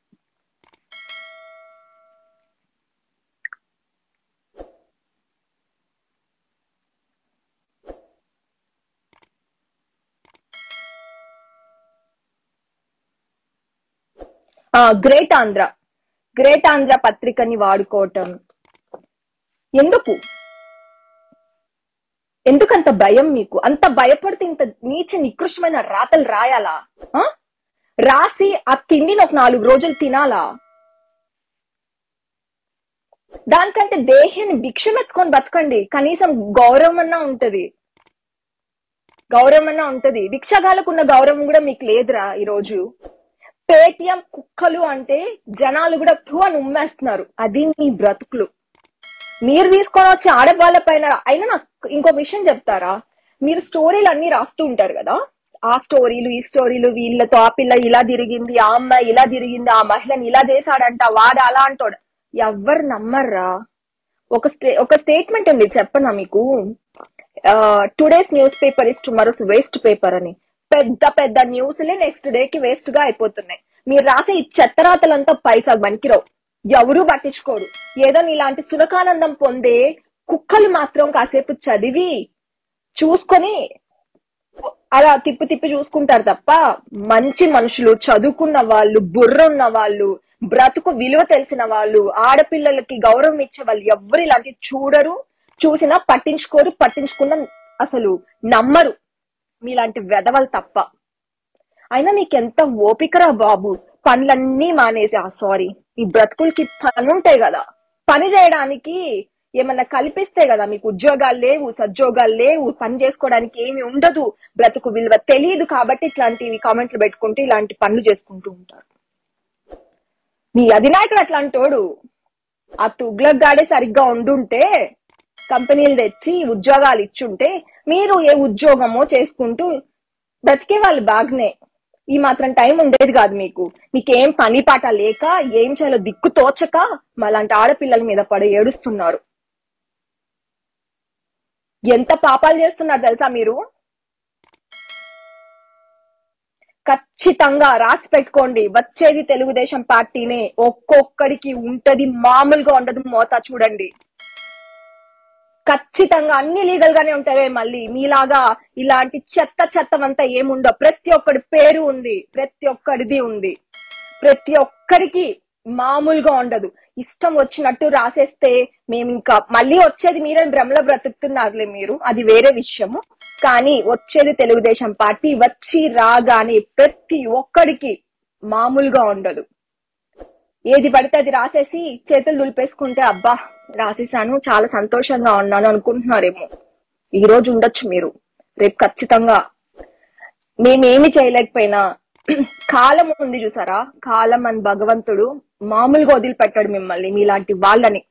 great Andhra great Andhra పత్రికని వాడుకోవటం ఎందుకు ఎందుకంత భయం మీకు అంత భయపడితే ఇంత నీచ నికృష్టమైన రాతలు రాయాలా ఆ? రాసి ఆ తిండిని ఒక నాలుగు రోజులు తినాలా దానికంటే దేహాన్ని భిక్షమెత్తుకొని బతకండి కనీసం గౌరవం అన్నా ఉంటది గౌరవం అన్నా ఉంటది భిక్షగాలకున్న గౌరవం కూడా మీకు లేదురా ఈ రోజు పేటిఎం కుక్కలు అంటే జనాలు కూడా టూ అని ఉమ్మేస్తున్నారు అది మీ బ్రతుకులు మీరు తీసుకొని వచ్చి ఆడవాళ్ళ పైన అయినా నాకు ఇంకో విషయం చెప్తారా మీరు స్టోరీలు అన్ని రాస్తూ ఉంటారు కదా ఆ స్టోరీలు ఈ స్టోరీలు వీళ్ళతో ఆ పిల్ల ఇలా తిరిగింది ఆ అమ్మాయి ఇలా తిరిగింది ఆ మహిళని ఇలా చేశాడంట వాడు అలా అంటాడు ఎవ్వరు నమ్మర్రా ఒక స్టే ఒక స్టేట్మెంట్ ఉంది చెప్పనా మీకు today's news paper is tomorrow's waste paper అని పెద్ద పెద్ద న్యూస్లే నెక్స్ట్ డే కి వేస్ట్ గా అయిపోతున్నాయి మీరు రాసే ఈ చెత్తరాతలంతా పైసా పనికిరావు ఎవరూ పట్టించుకోరు ఏదో నీలాంటి సునకానందం పొందే కుక్కలు మాత్రం కాసేపు చదివి చూసుకొని అలా తిప్పి తిప్పి చూసుకుంటారు తప్ప మంచి మనుషులు చదువుకున్న వాళ్ళు బుర్ర ఉన్న వాళ్ళు బ్రతుకు విలువ తెలిసిన వాళ్ళు ఆడపిల్లలకి గౌరవం ఇచ్చే వాళ్ళు ఎవ్వరు ఇలాంటి చూడరు చూసినా పట్టించుకోరు పట్టించుకున్న అసలు నమ్మరు మీలాంటి వెధవలు తప్ప అయినా మీకు ఎంత ఓపికరా బాబు పనులన్నీ మానేసి ఆ సారీ ఈ బ్రతుకులకి పని ఉంటాయి కదా పని చేయడానికి ఏమన్నా కల్పిస్తే కదా మీకు ఉద్యోగాలు లేవు సద్యోగాలు లేవు పని చేసుకోవడానికి ఏమి ఉండదు బ్రతుకు విలువ తెలియదు కాబట్టి ఇట్లాంటివి కామెంట్లు పెట్టుకుంటూ ఇలాంటి పనులు చేసుకుంటూ ఉంటారు మీ అధినాయకుడు అట్లాంటోడు ఆ తుగ్లక్ గాడే సరిగ్గా ఉండుంటే కంపెనీలు తెచ్చి ఉద్యోగాలు ఇచ్చుంటే మీరు ఏ ఉద్యోగమో చేసుకుంటూ బ్రతికే వాళ్ళు బాగానే ఈ మాత్రం టైం ఉండేది కాదు మీకు మీకేం పని పాట లేక ఏం చేయాలో దిక్కు తోచక మాలాంటి ఆడపిల్లల మీద పడి ఏడుస్తున్నారు ఎంత పాపాలు చేస్తున్నారు తెలుసా మీరు ఖచ్చితంగా రాసి పెట్టుకోండి వచ్చేది తెలుగుదేశం పార్టీనే ఒక్కొక్కడికి ఉంటది మామూలుగా ఉండదు మోతా చూడండి ఖచ్చితంగా అన్ని లీగల్ గానే ఉంటాయి మళ్ళీ మీలాగా ఇలాంటి చెత్త చెత్తమంతా ఏముండో ప్రతి ఒక్కడి పేరు ఉంది ప్రతి ఒక్కడిది ఉంది ప్రతి ఒక్కరికి మామూలుగా ఉండదు ఇష్టం వచ్చినట్టు రాసేస్తే మేము ఇంకా మళ్ళీ వచ్చేది మీరే భ్రమలో బ్రతుకుతున్నారులే మీరు అది వేరే విషయము కానీ వచ్చేది తెలుగుదేశం పార్టీ వచ్చి రాగానే ప్రతి ఒక్కడికి మామూలుగా ఉండదు ఏది పడితే అది రాసేసి చేతులు దులిపేసుకుంటే అబ్బా రాసేసాను చాలా సంతోషంగా ఉన్నాను అనుకుంటున్నారేమో ఈ రోజు ఉండొచ్చు మీరు రేపు ఖచ్చితంగా మేమేమి చేయలేకపోయినా కాలం ఉంది చూసారా కాలం అని భగవంతుడు మామూలుగా వదిలిపెట్టాడు మిమ్మల్ని మీలాంటి వాళ్ళని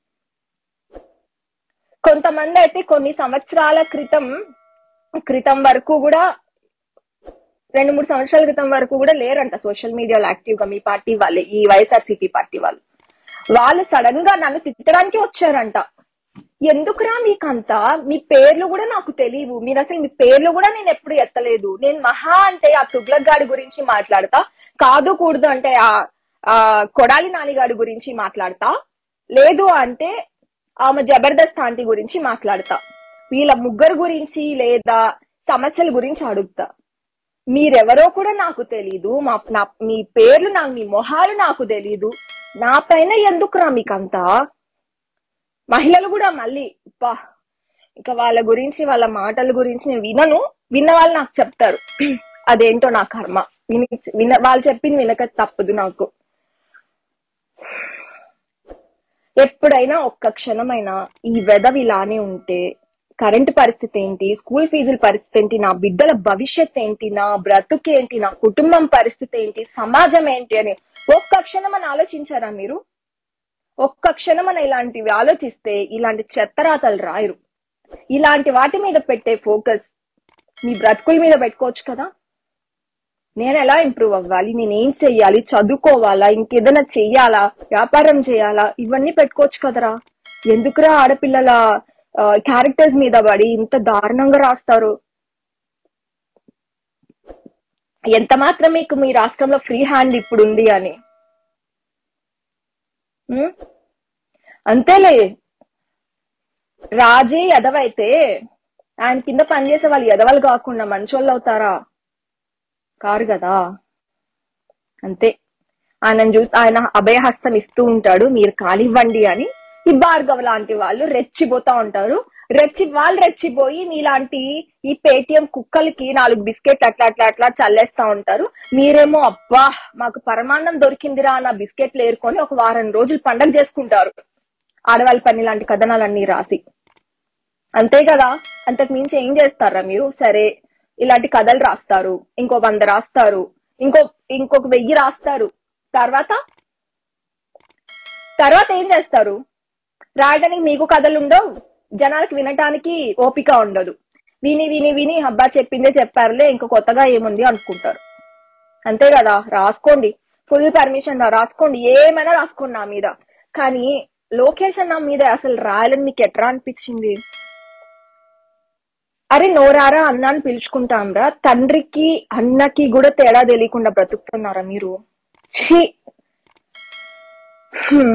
కొంతమంది అయితే కొన్ని సంవత్సరాల క్రితం క్రితం వరకు కూడా రెండు మూడు సంవత్సరాల క్రితం వరకు కూడా లేరంట సోషల్ మీడియాలో యాక్టివ్ గా మీ పార్టీ వాళ్ళే ఈ వైఎస్ఆర్సీపీ పార్టీ వాళ్ళు వాళ్ళు సడన్ గా నన్ను తిట్టడానికి వచ్చారంట ఎందుకురా మీకంతా మీ పేర్లు కూడా నాకు తెలియవు మీరు అసలు మీ పేర్లు కూడా నేను ఎప్పుడు ఎత్తలేదు నేను మహా అంటే ఆ తుగ్లక్ గాడి గురించి మాట్లాడతా కాదు కూడదు అంటే ఆ ఆ కొడాలి నానిగాడి గురించి మాట్లాడతా లేదు అంటే ఆమె జబర్దస్త్ ఆంటీ గురించి మాట్లాడతా వీళ్ళ ముగ్గురు గురించి లేదా సమస్యల గురించి అడుగుతా మీరెవరో కూడా నాకు తెలీదు మా నా మీ పేర్లు నాకు మీ మొహాలు నాకు తెలీదు నా పైన ఎందుకురా మీకంతా మహిళలు కూడా మళ్ళీ పా ఇక వాళ్ళ గురించి వాళ్ళ మాటల గురించి నేను వినను విన్న వాళ్ళు నాకు చెప్తారు అదేంటో నా కర్మ విని విన వాళ్ళు చెప్పింది వినక తప్పదు నాకు ఎప్పుడైనా ఒక్క క్షణమైనా ఈ వెదవి ఇలానే ఉంటే కరెంట్ పరిస్థితి ఏంటి స్కూల్ ఫీజుల పరిస్థితి ఏంటి నా బిడ్డల భవిష్యత్ ఏంటి నా బ్రతుకేంటి నా కుటుంబం పరిస్థితి ఏంటి సమాజం ఏంటి అని ఒక్క క్షణం అని ఆలోచించారా మీరు ఒక్క క్షణం అని ఇలాంటివి ఆలోచిస్తే ఇలాంటి చెత్తరాతలు రాయరు ఇలాంటి వాటి మీద పెట్టే ఫోకస్ మీ బ్రతుకుల మీద పెట్టుకోవచ్చు కదా నేను ఎలా ఇంప్రూవ్ అవ్వాలి నేను ఏం చెయ్యాలి చదువుకోవాలా ఇంకేదైనా చెయ్యాలా వ్యాపారం చేయాలా ఇవన్నీ పెట్టుకోవచ్చు కదరా ఎందుకురా ఆడపిల్లల క్యారెక్టర్స్ మీద పడి ఇంత దారుణంగా రాస్తారు ఎంత మాత్రం మీకు మీ రాష్ట్రంలో ఫ్రీ హ్యాండ్ ఇప్పుడు ఉంది అని ఉం? అంతేలే రాజే ఎదవైతే ఆయన కింద పనిచేసే వాళ్ళు ఎదవలు కాకుండా మంచోళ్ళు అవుతారా కారు కదా అంతే ఆయన చూసి ఆయన అభయహస్తం ఇస్తూ ఉంటాడు మీరు కానివ్వండి అని ఈ భార్గవ్ లాంటి వాళ్ళు రెచ్చిపోతా ఉంటారు రెచ్చి వాళ్ళు రెచ్చిపోయి మీలాంటి ఈ పేటిఎం కుక్కలకి నాలుగు బిస్కెట్లు అట్లా అట్లా అట్లా చల్లేస్తా ఉంటారు మీరేమో అబ్బా మాకు పరమాన్నం దొరికిందిరా అన్న బిస్కెట్లు ఏరుకొని ఒక వారం రోజులు పండగ చేసుకుంటారు ఆడవాళ్ళ పని లాంటి కథనాలన్నీ రాసి అంతే కదా అంతకు మించి ఏం చేస్తారా మీరు సరే ఇలాంటి కథలు రాస్తారు ఇంకో వంద రాస్తారు ఇంకో ఇంకొక వెయ్యి రాస్తారు తర్వాత తర్వాత ఏం చేస్తారు రాయడానికి మీకు కథలు ఉండవు జనాలకు వినటానికి ఓపిక ఉండదు విని విని విని అబ్బా చెప్పిందే చెప్పారులే ఇంక కొత్తగా ఏముంది అనుకుంటారు అంతే కదా రాసుకోండి ఫుల్ పర్మిషన్ రాసుకోండి ఏమైనా రాసుకోండి నా మీద కానీ లొకేషన్ నా మీద అసలు రాయాలని మీకు ఎట్లా అనిపించింది అరే నోరారా అన్న అని పిలుచుకుంటాంరా తండ్రికి అన్నకి కూడా తేడా తెలియకుండా బ్రతుకుతున్నారా మీరు ఛీ హ్మ్.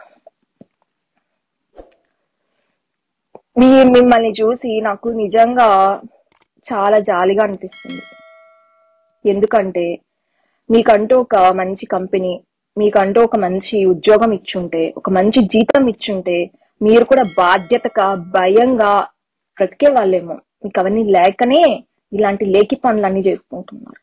మీ మిమ్మల్ని చూసి నాకు నిజంగా చాలా జాలిగా అనిపిస్తుంది ఎందుకంటే మీకంటూ ఒక మంచి కంపెనీ మీకంటూ ఒక మంచి ఉద్యోగం ఇచ్చుంటే ఒక మంచి జీతం ఇచ్చుంటే మీరు కూడా బాధ్యతగా భయంగా బ్రతికే వాళ్ళేమో మీకు అవన్నీ లేకనే ఇలాంటి లేకి పనులన్నీ చేసుకుంటున్నారు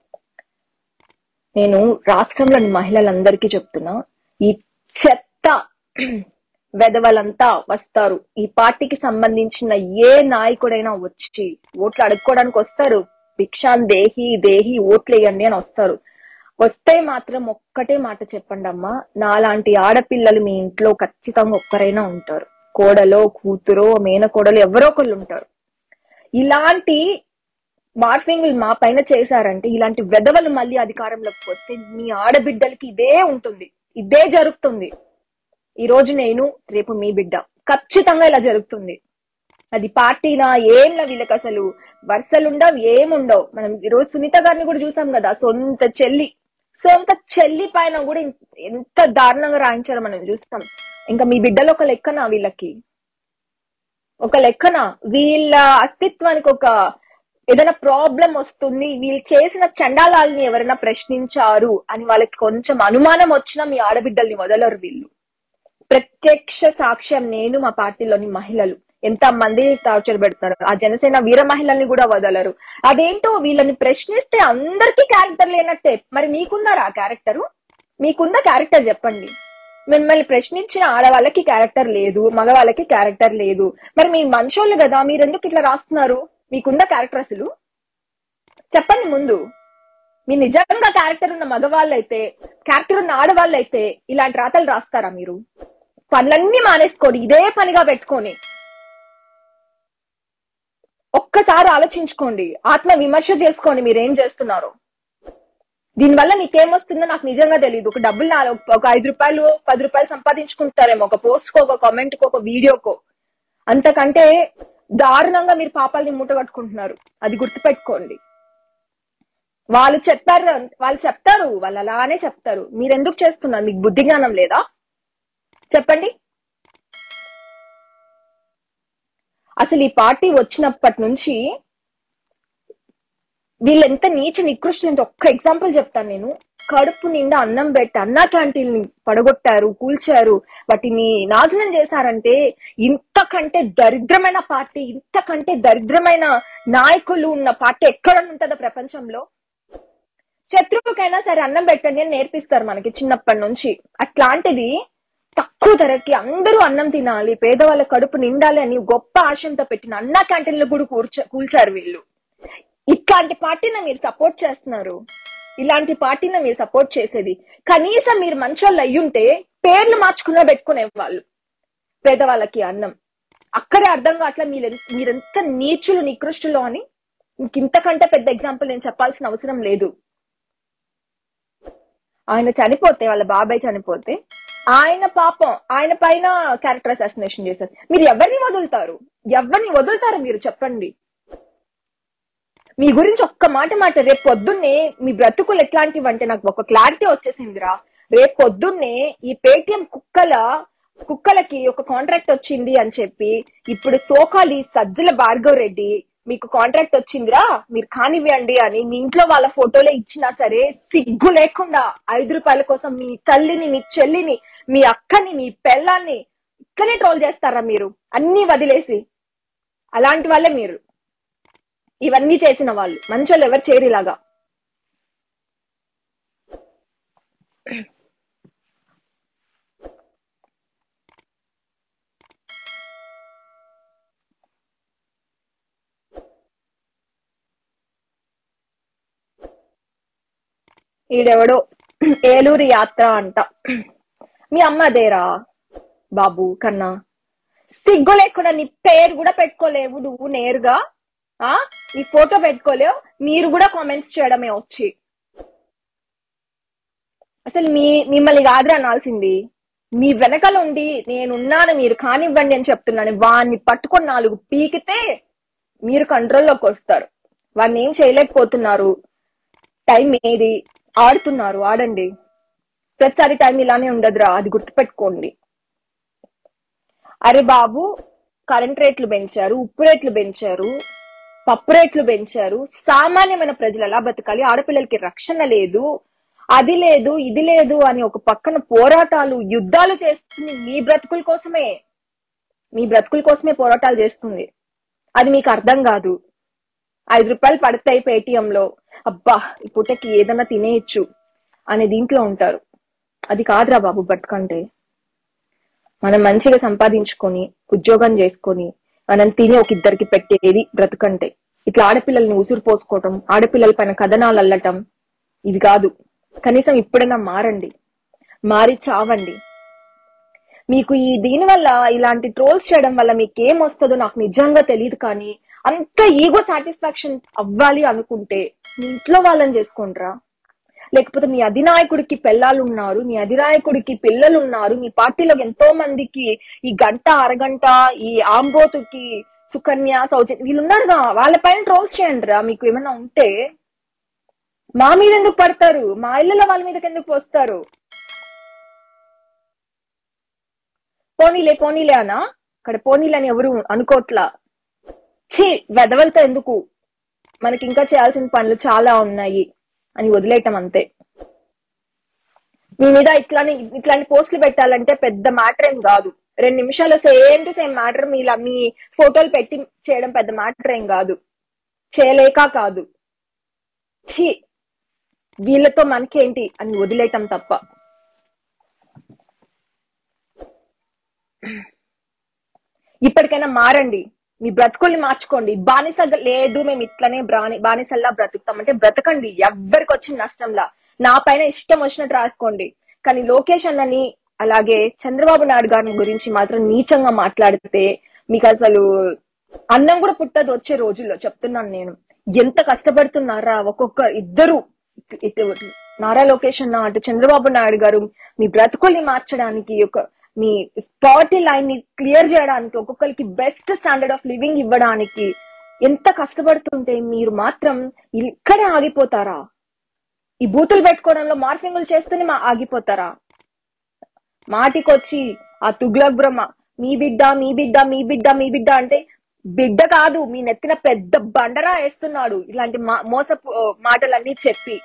నేను రాష్ట్రంలోని మహిళలందరికీ చెప్తున్నా ఈ చెత్త వెధవలంతా వస్తారు ఈ పార్టీకి సంబంధించిన ఏ నాయకుడైనా వచ్చి ఓట్లు అడుక్కోవడానికి వస్తారు భిక్షాన్ దేహి దేహి ఓట్లు వేయండి అని వస్తారు వస్తే మాత్రం ఒక్కటే మాట చెప్పండి అమ్మా నాలాంటి ఆడపిల్లలు మీ ఇంట్లో ఖచ్చితంగా ఒక్కరైనా ఉంటారు కోడలో కూతురో మేనకోడలు ఎవరో ఒకళ్ళు ఉంటారు ఇలాంటి మార్ఫింగ్లు మా పైన చేశారంటే ఇలాంటి వెధవలు మళ్ళీ అధికారంలోకి వస్తే మీ ఆడబిడ్డలకి ఇదే ఉంటుంది ఇదే జరుగుతుంది ఈ రోజు నేను రేపు మీ బిడ్డ ఖచ్చితంగా ఇలా జరుగుతుంది అది పార్టీనా ఏం లా వీళ్ళకి అసలు వరుసలుండవు ఏముండవు మనం ఈ రోజు సునీత గారిని కూడా చూసాం కదా సొంత చెల్లి సొంత చెల్లి పైన కూడా ఇన్- ఎంత దారుణంగా రాయించారో మనం చూస్తాం ఇంకా మీ బిడ్డలు ఒక లెక్కనా వీళ్ళకి ఒక లెక్కన వీళ్ళ అస్తిత్వానికి ఒక ఏదైనా ప్రాబ్లం వస్తుంది వీళ్ళు చేసిన చండాలాల్ని ఎవరైనా ప్రశ్నించారు అని వాళ్ళకి కొంచెం అనుమానం వచ్చినా మీ ఆడబిడ్డల్ని వదలరు వీళ్ళు ప్రత్యక్ష సాక్ష్యం నేను మా పార్టీలోని మహిళలు ఎంత మంది టార్చర్ పెడతారు ఆ జనసేన వీర మహిళల్ని కూడా వదలరు అదేంటో వీళ్ళని ప్రశ్నిస్తే అందరికీ క్యారెక్టర్ లేనట్టే మరి మీకుందారా ఆ క్యారెక్టర్ మీకుందా క్యారెక్టర్ చెప్పండి మిమ్మల్ని ప్రశ్నించిన ఆడవాళ్ళకి క్యారెక్టర్ లేదు మగవాళ్ళకి క్యారెక్టర్ లేదు మరి మీరు మనుషోళ్ళు కదా మీరు ఎందుకు ఇట్లా రాస్తున్నారు మీకుందా క్యారెక్టర్ అసలు చెప్పండి ముందు మీ నిజంగా క్యారెక్టర్ ఉన్న మగవాళ్ళు అయితే క్యారెక్టర్ ఉన్న ఆడవాళ్ళు అయితే ఇలాంటి రాతలు రాస్తారా మీరు పనులన్నీ మానేసుకోండి ఇదే పనిగా పెట్టుకొని ఒక్కసారి ఆలోచించుకోండి ఆత్మ విమర్శ చేసుకోండి మీరేం చేస్తున్నారు దీనివల్ల మీకేమొస్తుందో నాకు నిజంగా తెలియదు ఒక డబ్బులు నా- ఒక ఐదు రూపాయలు పది రూపాయలు సంపాదించుకుంటారేమో ఒక పోస్ట్ కో ఒక కామెంట్ కో ఒక వీడియోకో అంతకంటే దారుణంగా మీరు పాపాలని మూట కట్టుకుంటున్నారు అది గుర్తుపెట్టుకోండి వాళ్ళు చెప్పారు వాళ్ళు చెప్తారు వాళ్ళు అలానే చెప్తారు మీరు ఎందుకు చేస్తున్నారు మీకు బుద్ధి జ్ఞానం లేదా చెప్పండి అసలు ఈ పార్టీ వచ్చినప్పటి నుంచి వీళ్ళు ఎంత నీచ నికృష్టులు అంటే ఒక్క ఎగ్జాంపుల్ చెప్తాను నేను కడుపు నిండా అన్నం పెట్టి అన్నా క్యాంటీన్ పడగొట్టారు కూల్చారు వాటిని నాశనం చేశారంటే ఇంతకంటే దరిద్రమైన పార్టీ ఇంతకంటే దరిద్రమైన నాయకులు ఉన్న పార్టీ ఎక్కడ ఉంటుందో ప్రపంచంలో శత్రువుకైనా సరే అన్నం పెట్టండి అని నేర్పిస్తారు మనకి చిన్నప్పటి నుంచి అట్లాంటిది తక్కువ ధరకి అందరూ అన్నం తినాలి పేదవాళ్ళ కడుపు నిండాలి అని గొప్ప ఆశయంతో పెట్టిన అన్నా క్యాంటీన్లు కూడా కూర్చ కూల్చారు వీళ్ళు ఇట్లాంటి పార్టీని మీరు సపోర్ట్ చేస్తున్నారు ఇలాంటి పార్టీని మీరు సపోర్ట్ చేసేది కనీసం మీరు మంచోళ్ళు అయ్యుంటే పేర్లు మార్చుకున్నా పెట్టుకునే వాళ్ళు పేదవాళ్ళకి అన్నం అక్కడే అర్థం కావట్లే మీరు మీరెంత నీచులు నికృష్టులు అని ఇంక ఇంతకంటే పెద్ద ఎగ్జాంపుల్ నేను చెప్పాల్సిన అవసరం లేదు ఆయన చనిపోతే వాళ్ళ బాబాయ్ చనిపోతే ఆయన పాపం ఆయన పైన క్యారెక్టర్ అసాసినేషన్ చేశారు మీరు ఎవరిని వదులుతారు ఎవరిని వదులుతారు మీరు చెప్పండి మీ గురించి ఒక్క మాట మాట రేపు పొద్దున్నే మీ బ్రతుకులు ఎట్లాంటివి అంటే నాకు ఒక క్లారిటీ వచ్చేసిందిరా రేపు పొద్దున్నే ఈ పేటిఎం కుక్కల కుక్కలకి ఒక కాంట్రాక్ట్ వచ్చింది అని చెప్పి ఇప్పుడు సోకాలి సజ్జల భార్గవ్ రెడ్డి మీకు కాంట్రాక్ట్ వచ్చిందిరా మీరు కానివ్వండి అని మీ ఇంట్లో వాళ్ళ ఫోటోలే ఇచ్చినా సరే సిగ్గు లేకుండా ఐదు రూపాయల కోసం మీ తల్లిని మీ చెల్లిని మీ అక్కని మీ పెళ్ళాన్ని ఇక్కనే ట్రోల్ చేస్తారా మీరు అన్ని వదిలేసి అలాంటి వాళ్ళే మీరు ఇవన్నీ చేసిన వాళ్ళు మంచోళ్ళు ఎవరు చేయరు ఇలాగా ఈడెవడో ఏలూరు యాత్ర అంట మీ అమ్మదేరా బాబు కన్నా సిగ్గు లేకుండా నీ పేరు కూడా పెట్టుకోలేవు నువ్వు నేరుగా ఆ నీ ఫోటో పెట్టుకోలేవు మీరు కూడా కామెంట్స్ చేయడమే వచ్చి అసలు మీ మిమ్మల్ని కాదురా అనాల్సింది మీ వెనకాల ఉండి నేనున్నాను మీరు కానివ్వండి అని చెప్తున్నాను వాడిని పట్టుకొని నాలుగు పీకితే మీరు కంట్రోల్లోకి వస్తారు వాడిని ఏం చేయలేకపోతున్నారు టైం ఏది ఆడుతున్నారు ఆడండి ప్రతిసారి టైం ఇలానే ఉండదురా అది గుర్తుపెట్టుకోండి అరే బాబు కరెంట్ రేట్లు పెంచారు ఉప్పు రేట్లు పెంచారు పప్పు రేట్లు పెంచారు సామాన్యమైన ప్రజలు ఎలా బతకాలి ఆడపిల్లలకి రక్షణ లేదు అది లేదు ఇది లేదు అని ఒక పక్కన పోరాటాలు యుద్ధాలు చేస్తుంది మీ బ్రతుకుల కోసమే మీ బ్రతుకుల కోసమే పోరాటాలు చేస్తుంది అది మీకు అర్థం కాదు ఐదు రూపాయలు పడతాయి పేటిఎం లో అబ్బా ఈ పూటకి ఏదన్నా తినేయచ్చు అనే దీంట్లో ఉంటారు అది కాదురా బాబు బతుకంటే మనం మంచిగా సంపాదించుకొని ఉద్యోగం చేసుకొని మనం తిని ఒక ఇద్దరికి పెట్టేది బ్రతుకంటే ఇట్లా ఆడపిల్లల్ని ఉసురు పోసుకోవటం ఆడపిల్లల పైన కథనాలు అల్లటం ఇవి కాదు కనీసం ఇప్పుడైనా మారండి మారి చావండి మీకు ఈ దీని వల్ల ఇలాంటి ట్రోల్స్ చేయడం వల్ల మీకు ఏం వస్తుందో నాకు నిజంగా తెలియదు కానీ అంత ఈగో సాటిస్ఫాక్షన్ అవ్వాలి అనుకుంటే మీ ఇంట్లో వాళ్ళని చేసుకోండిరా లేకపోతే మీ అధినాయకుడికి పిల్లలు ఉన్నారు మీ అధినాయకుడికి పిల్లలు ఉన్నారు మీ పార్టీలో ఎంతో మందికి ఈ గంట అరగంట ఈ ఆంబోతుకి సుకన్య సౌజన్య వీళ్ళు ఉన్నారుగా వాళ్ళ పైన ట్రోల్స్ చేయండి రా మీకు ఏమైనా ఉంటే మా మీద ఎందుకు పడతారు మా ఇళ్ళలో వాళ్ళ మీదకి ఎందుకు పోస్తారు పోనీలే పోనీలే అనా అక్కడ పోనీలే అని ఎవరు అనుకోట్లా ఛీ వెదవలతో ఎందుకు మనకి ఇంకా చేయాల్సిన పనులు చాలా ఉన్నాయి అని వదిలేయటం అంతే మీ మీద ఇట్లాని ఇట్లాంటి పోస్టులు పెట్టాలంటే పెద్ద మ్యాటర్ ఏం కాదు రెండు నిమిషాలు సేమ్ టు సేమ్ మ్యాటర్ మీ మీ ఫోటోలు పెట్టి చేయడం పెద్ద మ్యాటర్ ఏం కాదు చేయలేక కాదు ఛీ వీళ్ళతో మనకేంటి అని వదిలేయటం తప్ప ఇప్పటికైనా మారండి మీ బ్రతుకుల్ని మార్చుకోండి బానిస లేదు మేము ఇట్లనే బ్రాని బానిసల్లా బ్రతుకుతాం అంటే బ్రతకండి ఎవ్వరికి వచ్చిన నష్టంలా నా పైన ఇష్టం వచ్చినట్టు రాసుకోండి కానీ లోకేష్ అన్నని అలాగే చంద్రబాబు నాయుడు గారి గురించి మాత్రం నీచంగా మాట్లాడితే మీకు అసలు అన్నం కూడా పుట్టదు వచ్చే రోజుల్లో చెప్తున్నాను నేను ఎంత కష్టపడుతున్నారా ఒక్కొక్క ఇద్దరు ఇటు నారా లోకేష్ అన్న అటు చంద్రబాబు నాయుడు గారు మీ బ్రతుకుల్ని మార్చడానికి ఒక మీ పావర్టీ లైన్ ని క్లియర్ చేయడానికి ఒక్కొక్కరికి బెస్ట్ స్టాండర్డ్ ఆఫ్ లివింగ్ ఇవ్వడానికి ఎంత కష్టపడుతుంటే మీరు మాత్రం ఇక్కడే ఆగిపోతారా ఈ బూతులు పెట్టుకోవడంలో మార్ఫింగులు చేస్తూనే మా ఆగిపోతారా మాటికొచ్చి ఆ తుగ్లక్ బ్రహ్మ మీ బిడ్డ మీ బిడ్డ మీ బిడ్డ మీ బిడ్డ అంటే బిడ్డ కాదు మీ నెత్తిన పెద్ద బండరా వేస్తున్నాడు ఇలాంటి మా- మోసపు మాటలన్నీ చెప్పి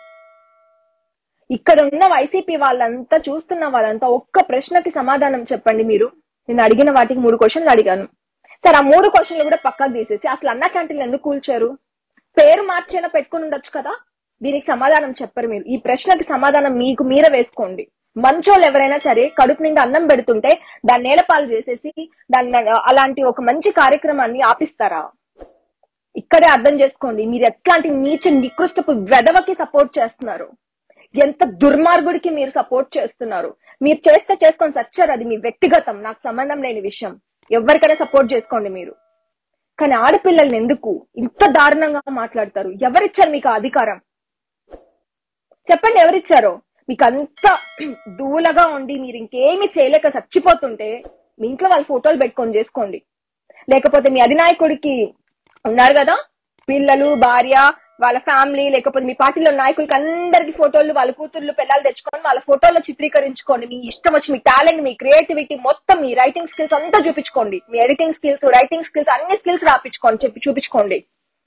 ఇక్కడ ఉన్న వైసీపీ వాళ్ళంతా చూస్తున్న వాళ్ళంతా ఒక్క ప్రశ్నకి సమాధానం చెప్పండి మీరు నేను అడిగిన వాటికి మూడు క్వశ్చన్లు అడిగాను సరే ఆ మూడు క్వశ్చన్లు కూడా పక్కకు తీసేసి అసలు అన్న క్యాంటీన్లు ఎందుకు కూల్చారు పేరు మార్చైనా పెట్టుకుని ఉండొచ్చు కదా దీనికి సమాధానం చెప్పరు మీరు ఈ ప్రశ్నకి సమాధానం మీకు మీరే వేసుకోండి మంచోళ్ళు ఎవరైనా సరే కడుపు నిండా అన్నం పెడుతుంటే దాన్ని నేలపాలు చేసేసి దాన్ని అలాంటి ఒక మంచి కార్యక్రమాన్ని ఆపిస్తారా ఇక్కడే అర్థం చేసుకోండి మీరు ఎట్లాంటి నీచ నికృష్టపు వెధవకి సపోర్ట్ చేస్తున్నారు ఎంత దుర్మార్గుడికి మీరు సపోర్ట్ చేస్తున్నారు మీరు చేస్తే చేసుకొని సచ్చారు అది మీ వ్యక్తిగతం నాకు సంబంధం లేని విషయం ఎవరికైనా సపోర్ట్ చేసుకోండి మీరు కానీ ఆడపిల్లల్ని ఎందుకు ఇంత దారుణంగా మాట్లాడతారు ఎవరిచ్చారు మీకు ఆ అధికారం చెప్పండి ఎవరిచ్చారో మీకు అంత దూలగా ఉండి మీరు ఇంకేమి చేయలేక చచ్చిపోతుంటే మీ ఇంట్లో వాళ్ళ ఫోటోలు పెట్టుకొని చేసుకోండి లేకపోతే మీ అధినాయకుడికి ఉన్నారు కదా పిల్లలు భార్య వాళ్ళ ఫ్యామిలీ లేకపోతే మీ పార్టీలో నాయకులకి అందరికి ఫోటోలు వాళ్ళ కూతుర్లు పిల్లలు తెచ్చుకొని వాళ్ళ ఫోటోలు చిత్రీకరించుకోండి మీ ఇష్టం వచ్చి మీ టాలెంట్ మీ క్రియేటివిటీ మొత్తం మీ రైటింగ్ స్కిల్స్ అంతా చూపించుకోండి మీ ఎడిటింగ్ స్కిల్స్ రైటింగ్ స్కిల్స్ అన్ని స్కిల్స్ రాపించుకోండి చెప్పి చూపించుకోండి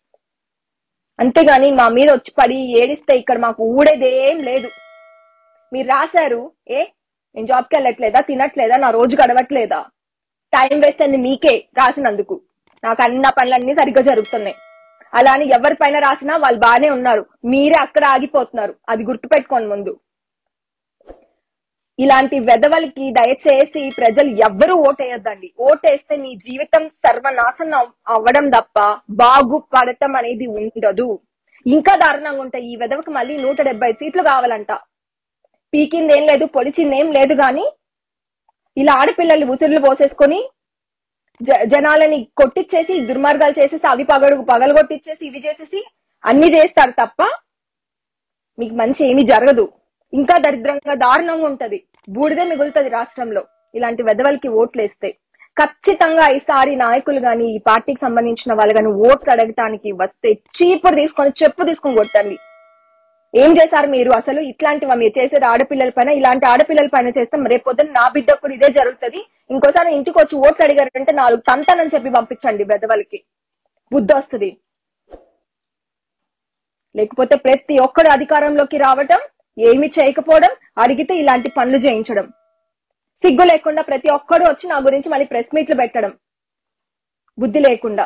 అంతేగాని మా మీద వచ్చి పడి ఏడిస్తే ఇక్కడ మాకు ఊడేదేం లేదు మీరు రాశారు ఏ నేను జాబ్కి వెళ్ళట్లేదా తినట్లేదా నా రోజు గడవట్లేదా టైం వేస్ట్ అయింది మీకే రాసినందుకు నాకు అన్ని నా పనులన్నీ సరిగ్గా జరుగుతున్నాయి అలా అని ఎవరి పైన రాసినా వాళ్ళు బాగానే ఉన్నారు మీరే అక్కడ ఆగిపోతున్నారు అది గుర్తుపెట్టుకోండి ముందు ఇలాంటి వెధవలకి దయచేసి ప్రజలు ఎవ్వరూ ఓటేయొద్దండి ఓటేస్తే మీ జీవితం సర్వనాశనం అవ్- అవ్వడం తప్ప బాగుపడటం అనేది ఉండదు ఇంకా దారుణంగా ఉంటాయి ఈ వెధవకి మళ్ళీ నూట డెబ్బై సీట్లు కావాలంట పీకింది ఏం లేదు పొడిచింది ఏం లేదు గాని ఇలా ఆడపిల్లల్ని ఉసిర్లు పోసేసుకొని జ- జనాలని కొట్టిచ్చేసి దుర్మార్గాలు చేసేసి అవి పగడు పగలు కొట్టిచ్చేసి ఇవి చేసేసి అన్ని చేస్తారు తప్ప మీకు మంచి ఏమీ జరగదు ఇంకా దరిద్రంగా దారుణంగా ఉంటది బూడిదే మిగులుతుంది రాష్ట్రంలో ఇలాంటి వెధవలకి ఓట్లేస్తే ఖచ్చితంగా ఈసారి నాయకులు గాని ఈ పార్టీకి సంబంధించిన వాళ్ళు గాని ఓట్లు అడగటానికి వస్తే చీపురు తీసుకొని చెప్పు తీసుకొని కొట్టండి ఏం చేశారు మీరు అసలు ఇట్లాంటివా మీరు చేసేది ఆడపిల్లల పైన ఇలాంటి ఆడపిల్లల పైన చేస్తే రేపు పొద్దున్న నా బిడ్డ కూడా ఇదే జరుగుతుంది ఇంకోసారి ఇంటికి వచ్చి ఓట్లు అడిగారంటే నాలుగు తంతానని చెప్పి పంపించండి పెద్దవాళ్ళకి బుద్ధి వస్తుంది లేకపోతే ప్రతి ఒక్కరు అధికారంలోకి రావటం ఏమి చేయకపోవడం అడిగితే ఇలాంటి పనులు చేయించడం సిగ్గు లేకుండా ప్రతి ఒక్కరు వచ్చి నా గురించి మళ్ళీ ప్రెస్ మీట్లు పెట్టడం బుద్ధి లేకుండా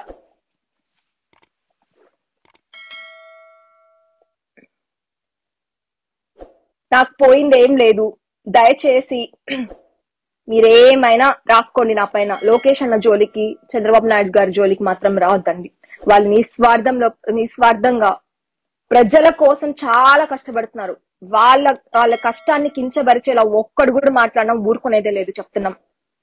నాకు పోయింది ఏం లేదు దయచేసి మీరేమైనా రాసుకోండి నా పైన లోకేష్ అన్న జోలికి చంద్రబాబు నాయుడు గారి జోలికి మాత్రం రావద్దండి వాళ్ళు నిస్వార్థంలో నిస్వార్థంగా ప్రజల కోసం చాలా కష్టపడుతున్నారు వాళ్ళ వాళ్ళ కష్టాన్ని కించబరిచేలా ఒక్కడు కూడా మాట్లాడడం ఊరుకునేదే లేదు చెప్తున్నాం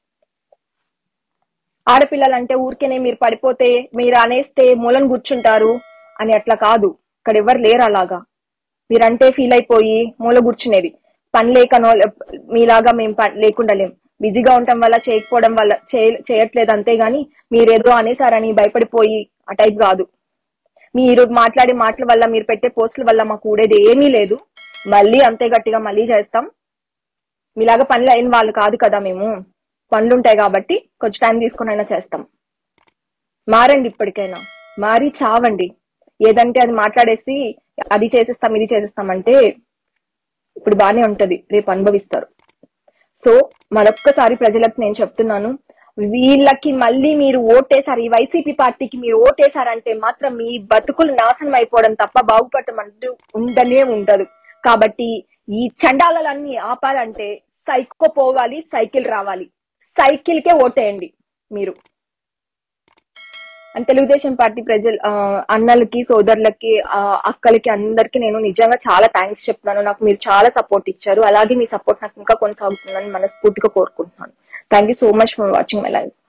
ఆడపిల్లలంటే ఊరికేనే మీరు పడిపోతే మీరు అనేస్తే మూలను కూర్చుంటారు అని అట్లా కాదు ఇక్కడ ఎవరు లేరు అలాగా మీరంటే ఫీల్ అయిపోయి మూల కూర్చునేది పని లేకనో లే- మీలాగా మేము పని లేకుండా లేం బిజీగా ఉండటం వల్ల చేయకపోవడం వల్ల చేయ- చేయట్లేదు అంతేగాని మీరేదో అనేసారని భయపడిపోయి ఆ టైప్ కాదు మీరు మాట్లాడే మాటల వల్ల మీరు పెట్టే పోస్టుల వల్ల మాకు ఊడేది ఏమీ లేదు మళ్ళీ అంతే గట్టిగా మళ్ళీ చేస్తాం మీలాగా పనులు అయిన వాళ్ళు కాదు కదా మేము పనులు ఉంటాయి కాబట్టి కొంచెం టైం తీసుకుని అయినా చేస్తాం మారండి ఇప్పటికైనా మారి చావండి ఏదంటే అది మాట్లాడేసి అది చేసేస్తాం ఇది చేసేస్తాం అంటే ఇప్పుడు బానే ఉంటది రేపు అనుభవిస్తారు సో మరొక్కసారి ప్రజలకు నేను చెప్తున్నాను వీళ్ళకి మళ్ళీ మీరు ఓటేశారు ఈ వైసీపీ పార్టీకి మీరు ఓటేశారంటే మాత్రం మీ బతుకులు నాశనం అయిపోవడం తప్ప బాగుపడటం అంటూ ఉండనే ఉండదు కాబట్టి ఈ చండాలన్నీ ఆపాలంటే సైకో పోవాలి సైకిల్ రావాలి సైకిల్ కే ఓటేయండి మీరు అండ్ తెలుగుదేశం పార్టీ ప్రజలు ఆ, అన్నలకి సోదరులకి ఆ, అక్కలకి అందరికి నేను నిజంగా చాలా థ్యాంక్స్ చెప్తున్నాను నాకు మీరు చాలా సపోర్ట్ ఇచ్చారు అలాగే మీ సపోర్ట్ నాకు ఇంకా కొనసాగుతుందని మనస్ఫూర్తిగా కోరుకుంటున్నాను thank you so much for watching my live